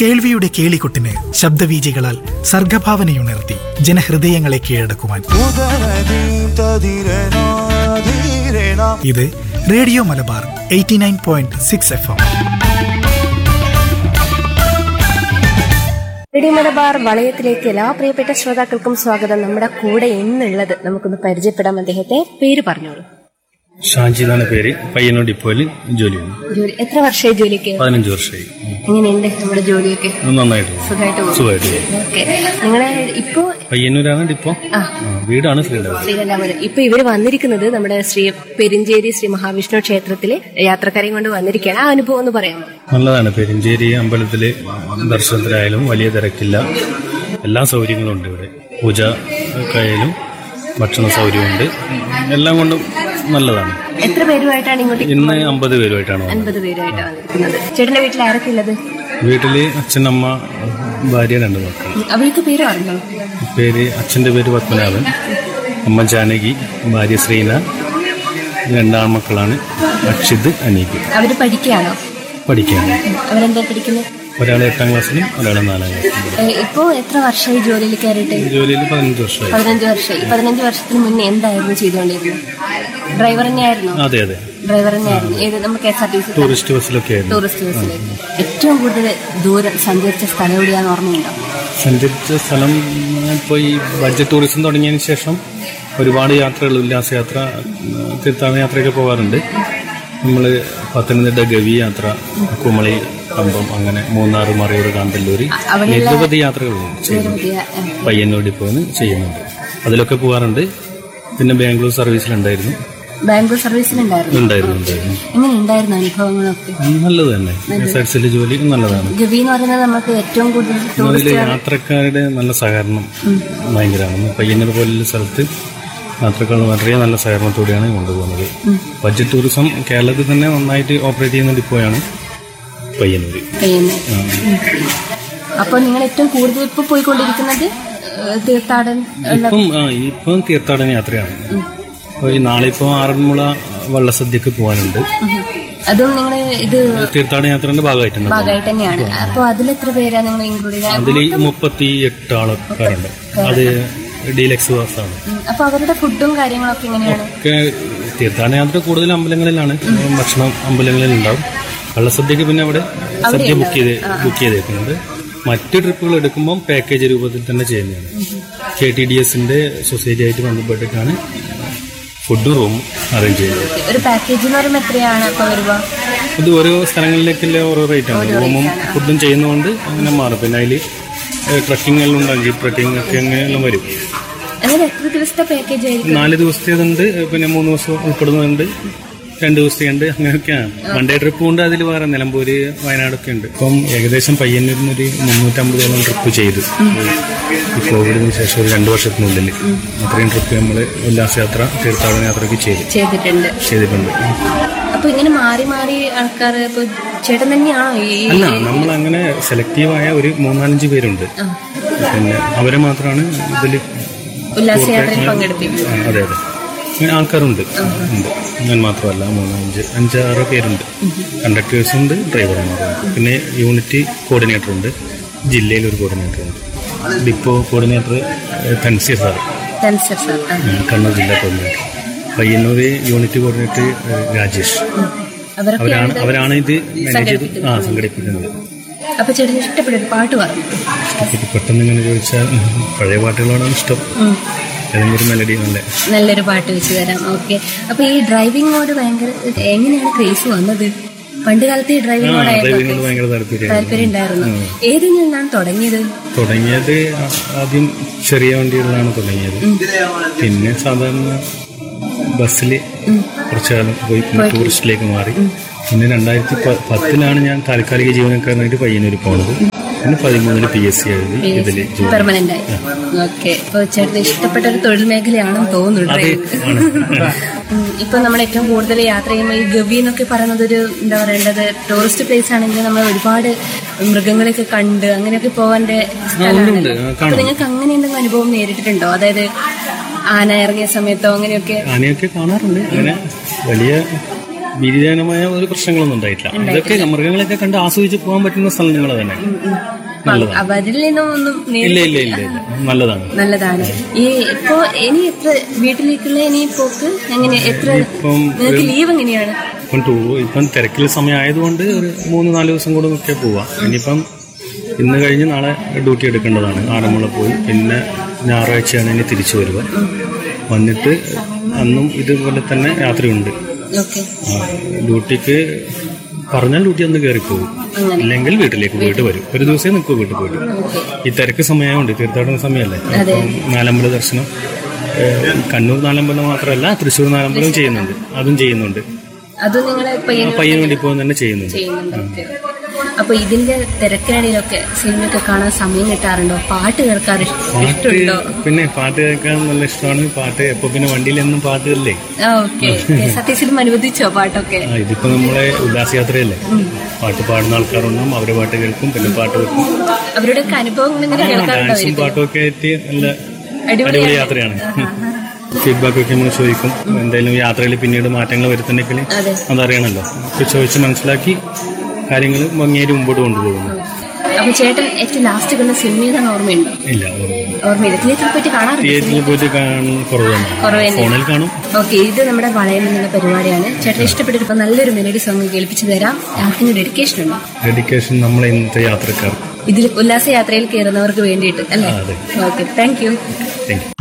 കേൾവിയുടെ കേളികൊട്ടിന് ശബ്ദവീചികളാൽ സർഗഭാവനയുണർത്തി ജനഹൃദയങ്ങളെ കീഴടക്കുവാൻ ഉദരദീപ്തധീരനാധീരണ ഇത് radio Malabar eighty nine point six F M radio Malabar വളയത്തിലേക്ക് എല്ലാ പ്രിയപ്പെട്ട ശ്രോതാക്കൾക്കും സ്വാഗതം നമ്മുടെ കൂടെ എന്നുള്ളത് നമുക്കൊന്ന് പരിചയപ്പെടാം അദ്ദേഹത്തെ പേര് പറഞ്ഞോളൂ ഷാജി എന്നാണ് പേര് പയ്യന്നൂർ ഡിപ്പോയിൽ ജോലി ചെയ്യുന്നു ജോലി എത്ര വർഷമായി ജോലിക്ക് പതിനഞ്ച് വർഷമായി ഉം. എങ്ങനെയുണ്ട് നമ്മുടെ ജോലിയൊക്കെ അത് നന്നായിട്ട് പോകുന്നു. സുഖമായിട്ട് പോകും സുഖമായിട്ട് പോകുന്നു. ഓക്കെ നിങ്ങളെ ഇപ്പോ പയ്യന്നൂരാണ് ഡിപ്പോ ആ. ആ, വീടാണ് ശ്രീലങ്ക ശ്രീകണ്ഠാപുരം ഇപ്പൊ ഇവര് വന്നിരിക്കുന്നത് നമ്മുടെ ശ്രീ പെരിഞ്ചേരി ശ്രീ മഹാവിഷ്ണു ക്ഷേത്രത്തിലെ യാത്രക്കാരെയും കൊണ്ട് വന്നിരിക്കുകയാണ് ആ അനുഭവം ഒന്ന് പറയാമോ നല്ലതാണ് പെരിഞ്ചേരി അമ്പലത്തില് ദർശനത്തിലായാലും വലിയ തിരക്കില്ല എല്ലാ സൗകര്യങ്ങളും ഉണ്ട് ഇവിടെ പൂജ ആയാലും ഭക്ഷണ സൗകര്യമുണ്ട് എല്ലാം കൊണ്ടും നല്ലതാണ് എത്ര പേരുമായിട്ടാണ് ഇങ്ങോട്ട് ഇന്ന് അമ്പത് പേരുമായിട്ടാണ് വന്നത് അൻപത് പേരുമായിട്ടാണ് വന്നിരിക്കുന്നത് ചേട്ടന്റെ വീട്ടിൽ ആരൊക്കെ ഉള്ളത് വീട്ടില് അച്ഛനമ്മ ഭാര്യ രണ്ട് മക്കൾ അവർക്ക് പേര് അറിഞ്ഞോ പേര് അച്ഛന്റെ പേര് പത്മനാഭൻ അമ്മ ജാനകി ഭാര്യ ശ്രീന രണ്ടാൺമക്കളാണ് അക്ഷിത് അനീക് അവര് പഠിക്കുകയാണോ പഠിക്കുകയാണ് അവരെന്താ പഠിക്കുന്നത് ഒരാൾ എട്ടാം ക്ലാസ്സിലും ഒരാൾ നാലാം ക്ലാസ്സിലും ഏ, ഇപ്പോ എത്ര വർഷമായി ജോലിയിൽ കയറിയിട്ട് ജോലിയിൽ പതിനഞ്ച് വർഷമായി പതിനഞ്ച് വർഷമായി പതിനഞ്ച് വർഷത്തിന് മുന്നേ എന്തായിരുന്നു ചെയ്തുകൊണ്ടിരുന്നത് ഡ്രൈവർ തന്നെയായിരുന്നു അതെ അതെ ഡ്രൈവർ തന്നെയായിരുന്നു ഏത് നമുക്ക് S R T C tourist ബസ്സിലൊക്കെ ആയിരുന്നു ടൂറിസ്റ്റ് ബസ്സിലേക്ക് ഏറ്റവും കൂടുതൽ ദൂരം സഞ്ചരിച്ച സ്ഥലം എവിടെയാന്ന് ഓർമ്മയുണ്ടോ സഞ്ചരിച്ച സ്ഥലം ഇപ്പോൾ ഈ ബഡ്ജറ്റ് ടൂറിസം തുടങ്ങിയതിന് ശേഷം ഒരുപാട് യാത്രകൾ ഉല്ലാസയാത്ര തീർത്ഥാടന യാത്രയൊക്കെ പോകാറുണ്ട് നമ്മൾ പത്തനംതിട്ട ഗവി യാത്ര കുമളി കമ്പം അങ്ങനെ മൂന്നാർ മറയൂർ കാന്തല്ലൂർ അവിടെയുള്ള- നിരവധി യാത്രകൾ ചെയ്യുന്നുണ്ട് പുതിയ ഏ, പയ്യന്നൂർ ഡിപ്പോന്ന് ചെയ്യുന്നുണ്ട് അതിലൊക്കെ പോകാറുണ്ട് പിന്നെ ബാംഗ്ലൂർ സർവീസിലുണ്ടായിരുന്നു ബാംഗ്ലൂർ സർവീസിലുണ്ടായിരുന്നു ഉണ്ടായിരുന്നു ഉണ്ടായിരുന്നു എങ്ങനെ ഉണ്ടായിരുന്നു അനുഭവങ്ങളൊക്കെ നല്ലത് തന്നെ എസ് ആർ സിയിലെ ജോലി നല്ലതാണ് ഗവി എന്ന് പറയുന്നത് നമുക്ക് ഏറ്റവും കൂടുതൽ അതിൽ ടൂറിസ്റ്റ് യാത്രക്കാരുടെ നല്ല സഹകരണം ഭയങ്കരമാണ് പയ്യന്നൂർ പോലുള്ള സ്ഥലത്ത് യാത്രക്കാർ വളരെ നല്ല സഹകരണത്തോടെയാണ് കൊണ്ടുപോകുന്നത് ബഡ്ജറ്റ് ടൂറിസം കേരളത്തിൽ തന്നെ നന്നായിട്ട് ഓപ്പറേറ്റ് ചെയ്യുന്ന ഡിപ്പോയാണ് പയ്യന്നൂർ ചെയ്യുന്നത് അപ്പൊ നിങ്ങൾ ഏറ്റവും കൂടുതൽ ഇപ്പൊ പോയിക്കൊണ്ടിരിക്കുന്നത് ഏ, തീർത്ഥാടനം ഉള്ള ഇപ്പം ആ, ഇപ്പം തീർത്ഥാടന യാത്രയാണ് അപ്പോൾ ഈ നാളെ ഇപ്പോൾ ആറന്മുള വള്ളസദ്യക്ക് പോകാനുണ്ട് അതും നിങ്ങൾ ഇത് തീർത്ഥാടന യാത്രയുടെ ഭാഗമായിട്ടുണ്ട് ഭാഗമായിട്ട് തന്നെയാണ് അപ്പൊ അതിലെത്ര പേരാ നിങ്ങൾ ഇൻക്ലൂഡ് ചെയ്യാൻ അതിൽ മുപ്പത്തി എട്ട് ആൾക്കാരുണ്ട് അത് ഡീലക്സ് ബസ്സാണ് അപ്പൊ അവരുടെ ഫുഡും കാര്യങ്ങളൊക്കെ എങ്ങനെയാണ് ഒക്കെ തീർത്ഥാടന യാത്ര കൂടുതൽ അമ്പലങ്ങളിലാണ് ഭക്ഷണം അമ്പലങ്ങളിൽ ഉണ്ടാവും വള്ളസദ്യക്ക് പിന്നെ അവിടെ സദ്യ ബുക്ക് ചെയ്ത് ബുക്ക് ചെയ്തേക്കുന്നുണ്ട് മറ്റ് ട്രിപ്പുകൾ എടുക്കുമ്പോൾ പാക്കേജ് രൂപത്തിൽ തന്നെ ചെയ്യുന്നതാണ് കെ ടി ഡി എസിന്റെ സൊസൈറ്റി ആയിട്ട് ബന്ധപ്പെട്ടിട്ടാണ് ഫുഡും റൂമും അറേഞ്ച് ചെയ്യുന്നത് ഒരു പാക്കേജ് എന്ന് പറയുമ്പോൾ എത്രയാണ് അപ്പൊ വരുക ഇത് ഓരോ സ്ഥലങ്ങളിലേക്കുള്ള ഓരോ റേറ്റ് ആണ് റൂമും ഫുഡും ചെയ്യുന്നതുകൊണ്ട് അങ്ങനെ മാറും പിന്നെ അതിൽ ട്രക്കിംഗ് എല്ലാം ഉണ്ടാകും ജീപ്പ് ട്രക്കിംഗ് ഒക്കെ അങ്ങനെയെല്ലാം വരും അങ്ങനെ എത്ര ദിവസത്തെ പാക്കേജ് ആയിരിക്കും നാല് ദിവസത്തേതുണ്ട് പിന്നെ മൂന്ന് ദിവസം ഉൾപ്പെടുന്നുണ്ട് രണ്ട് ദിവസത്തെയുണ്ട് അങ്ങനെയൊക്കെയാണ് വൺ ഡേ ട്രിപ്പ് ഉണ്ട് അതിൽ വേറെ നിലമ്പൂര് വയനാടൊക്കെ ഉണ്ട് ഇപ്പം ഏകദേശം പയ്യന്നൂരിൽ ഒരു മുന്നൂറ്റമ്പതോളം ട്രിപ്പ് ചെയ്തു ഈ കോവിഡിന് ശേഷം ഒരു രണ്ട് വർഷത്തിനുള്ളിൽ അത്രയും ട്രിപ്പ് നമ്മൾ ഉല്ലാസയാത്ര തീർത്ഥാടന യാത്രയ്ക്ക് ചെയ്തു ചെയ്തിട്ടുണ്ട് ചെയ്തിട്ടുണ്ട് അപ്പൊ ഇങ്ങനെ മാറി മാറി ആൾക്കാർ ഇപ്പൊ ചേട്ടൻ തന്നെയാണോ ഈ അല്ല നമ്മൾ അങ്ങനെ സെലക്റ്റീവായ ഒരു മൂന്നാലഞ്ച് പേരുണ്ട് പിന്നെ അവരെ മാത്രമാണ് ഇതിൽ ഉല്ലാസയാത്രയിൽ പങ്കെടുപ്പിക്കുന്നത് ആ, അതെ അതെ അങ്ങനെ ആൾക്കാരുണ്ട് ഉണ്ട് ഞാൻ മാത്രമല്ല മൂന്ന് അഞ്ച് അഞ്ചാറ് പേരുണ്ട് കണ്ടക്ടേഴ്സ് ഉണ്ട് ഡ്രൈവർമാരുണ്ട് പിന്നെ യൂണിറ്റ് കോർഡിനേറ്റർ ഉണ്ട് ജില്ലയിൽ ഒരു കോർഡിനേറ്റർ ഉണ്ട് depot coordinator Tanseer sir Dhanser sir ആ. ഉം, കണ്ണൂർ ജില്ലാ കോർഡിനേറ്റർ പയ്യന്നൂർ യൂണിറ്റ് കോർഡിനേറ്റർ ഏഹ്, രാജേഷ് അവരൊക്കെ അവരാണ് അവരാണ് ഇത് മാനേജ് ചെയ്ത് ആ സംഘടിപ്പിക്കുന്നത് അപ്പൊ ചേട്ടന് ഇഷ്ടപ്പെട്ട ഒരു പാട്ട് പറഞ്ഞു ഇത് പെട്ടെന്ന് ഇങ്ങനെ ചോദിച്ചാൽ പഴയ പാട്ടുകളോടാണ് ഇഷ്ടം ഏതെങ്കിലും ഒരു മെലഡി നല്ല നല്ലൊരു പാട്ട് വെച്ച് തരാം ഓക്കെ അപ്പൊ ഈ ഡ്രൈവിങ്ങിനോട് ഭയങ്കര എങ്ങനെയാണ് ക്രേസ് വന്നത് പണ്ട് കാലത്ത് ഈ ആ ഡ്രൈവിങ്ങിനോടായിരുന്നു ഡ്രൈവിങ്ങിനോട് ഭയങ്കര താല്പര്യമാണ് താല്പര്യം ഉണ്ടായിരുന്നു ഏതിൽ നിന്നാണ് തുടങ്ങിയത് തുടങ്ങിയത് ആ- ആദ്യം ചെറിയ വണ്ടികളിലാണ് തുടങ്ങിയത് പിന്നെ സാധാരണ ബസ്സിൽ കുറച്ചു കാലം പോയി പിന്നെ ടൂറിസ്റ്റിലേക്ക് മാറി പിന്നെ രണ്ടായിരത്തി പ- പത്തിലാണ് ഞാൻ താൽക്കാലിക ജീവനക്കാരനായിട്ട് പയ്യന്നൂർ പോണത് പിന്നെ പതിമൂന്നില് പി എസ് സി എഴുതി ഇതിൽ ജോലി പെർമനന്റ് ആയി ഓക്കെ ഇപ്പൊ ചേട്ടന് ഇഷ്ടപ്പെട്ട ഒരു തൊഴിൽ മേഖലയാണെന്ന് തോന്നുന്നു അതെ ഡ്രൈവിംഗ് ആണ് ഉം, ഇപ്പൊ നമ്മൾ ഏറ്റവും കൂടുതൽ യാത്ര ചെയ്യുമ്പോൾ ഈ ഗവി എന്നൊക്കെ പറയുന്നത് ഒരു എന്താ പറയേണ്ടത് ടൂറിസ്റ്റ് പ്ലേസ് ആണെങ്കിൽ നമ്മൾ ഒരുപാട് മൃഗങ്ങളെയൊക്കെ കണ്ട് അങ്ങനെയൊക്കെ പോകാൻ്റെ സ്ഥലമാണല്ലോ ഉണ്ട്. ആ, അപ്പൊ കാണാം. നിങ്ങൾക്ക് അങ്ങനെ എന്തെങ്കിലും അനുഭവം നേരിട്ടിട്ടുണ്ടോ അതായത് ആന ഇറങ്ങിയ സമയത്തോ അങ്ങനെയൊക്കെ ആനയൊക്കെ കാണാറുണ്ട് അങ്ങനെ വലിയ ഭീതിജനമായ ഒരു പ്രശ്നങ്ങളൊന്നും ഉണ്ടായിട്ടില്ല ഇതൊക്കെ മൃഗങ്ങളെയൊക്കെ കണ്ട് ആസ്വദിച്ച് പോകാൻ പറ്റുന്ന സ്ഥലങ്ങൾ തന്നെ നല്ലതാണ് അപ്പൊ അതിൽ നിന്നും ഒന്നും നേടി- ഇല്ല ഇല്ല ഇല്ല ഇല്ല നല്ലതാണ് നല്ലതാണ് ഈ ഇപ്പോ ഇനി എത്ര വീട്ടിലേക്കുള്ള ഇനി പോക്ക് എങ്ങനെ എത്ര ഇപ്പം നിങ്ങൾക്ക് ലീവ് എങ്ങനെയാണ് ഇപ്പം ടൂ ഇപ്പം തിരക്കിൽ സമയം ആയതുകൊണ്ട് ഒരു മൂന്ന് നാല് ദിവസം കൂടെ ഒക്കെ പോവാം ഇനിയിപ്പം ഇന്ന് കഴിഞ്ഞ് നാളെ ഡ്യൂട്ടി എടുക്കേണ്ടതാണ് ആറന്മുള പോയി പിന്നെ ഞായറാഴ്ചയാണ് ഇനി തിരിച്ചു വരിക വന്നിട്ട് അന്നും ഇതുപോലെ തന്നെ രാത്രിയുണ്ട് ഓക്കെ ആ, ഡ്യൂട്ടിക്ക് പറഞ്ഞാൽ ഡ്യൂട്ടി അന്ന് കയറിപ്പോകും ഇല്ലെങ്കിൽ വീട്ടിലേക്ക് പോയിട്ട് വരും ഒരു ദിവസമേ നിൽക്കൂ വീട്ടിൽ പോയിട്ട് ഈ തിരക്ക് സമയമുണ്ട് തീർത്ഥാടന സമയമല്ലേ അപ്പം നാലമ്പല ദർശനം ഏഹ്, കണ്ണൂർ നാലമ്പലം മാത്രമല്ല തൃശ്ശൂർ നാലമ്പലം ചെയ്യുന്നുണ്ട് അതും ചെയ്യുന്നുണ്ട് അതും നിങ്ങളെ ആ പയ്യൻ പയ്യന് വേണ്ടി പോകുന്ന തന്നെ ചെയ്യുന്നുണ്ട് ചെയ്യുന്നുണ്ട് ഓക്കെ അപ്പൊ ഇതിന്റെ തിരക്കിനിടയിലൊക്കെ സിനിമയൊക്കെ കാണാൻ സമയം കിട്ടാറുണ്ടോ പാട്ട് കേൾക്കാറ് പാട്ട് ഇഷ്ടമുണ്ടോ പിന്നെ പാട്ട് കേൾക്കാൻ നല്ല ഇഷ്ടമാണ് പാട്ട് എപ്പോ പിന്നെ വണ്ടിയിലെന്നും പാട്ടല്ലേ ആ ഓക്കെ സത്യശിലും അനുവദിച്ചോ പാട്ടൊക്കെ ആ ഇതിപ്പോ നമ്മളെ ഉല്ലാസയാത്രയല്ലേ പാട്ട് പാടുന്ന ആൾക്കാരുണ്ടാവും അവരെ പാട്ട് കേൾക്കും പിന്നെ പാട്ട് വെക്കും അവരുടെയൊക്കെ അനുഭവങ്ങൾ ഇങ്ങനെ കേൾക്കാറുണ്ടോ ഡാൻസും പാട്ടും ഒക്കെ ആയിട്ട് നല്ല അടിപൊളിയാണ്. അടിപൊളി യാത്രയാണ് ഫീഡ്ബാക്ക് ഒക്കെ നമ്മൾ ചോദിക്കും എന്തായാലും യാത്രയിൽ പിന്നീട് മാറ്റങ്ങൾ വരുത്തുന്നെങ്കിൽ അതെ അതറിയണമല്ലോ ഒക്കെ ചോദിച്ച് മനസ്സിലാക്കി കാര്യങ്ങൾ ഭംഗിയായിട്ട് മുമ്പോട്ട് കൊണ്ടുപോകുന്നു അപ്പൊ ചേട്ടൻ ഏറ്റവും ലാസ്റ്റ് കണ്ട സിനിമ ഏതാണ് ഓർമ്മയുണ്ടോ ഇല്ല ഓർമ്മ ഓർമ്മയില്ല തിയേറ്ററിൽ പോയിട്ട് കാണാറില്ല തിയേറ്ററിൽ പോയിട്ട് കാണാൻ കുറവ് തന്നെ കുറവ് തന്നെ. ഫോണിൽ കാണും ഓക്കെ ഇത് നമ്മുടെ വളയം എന്നുള്ള പരിപാടിയാണ് ചേട്ടൻ ഇഷ്ടപ്പെട്ടിട്ട് നല്ലൊരു മെലഡി സോങ് കേൾപ്പിച്ചു തരാം ആർക്കെങ്കിലും ഡെഡിക്കേഷൻ ഉണ്ടോ ഡെഡിക്കേഷൻ നമ്മളെ ഇന്നത്തെ യാത്രക്കാർ ഇതിൽ ഉല്ലാസ യാത്രയിൽ കയറുന്നവർക്ക് വേണ്ടിയിട്ട് അല്ലേ ആ, അതെ. Okay thank you thank U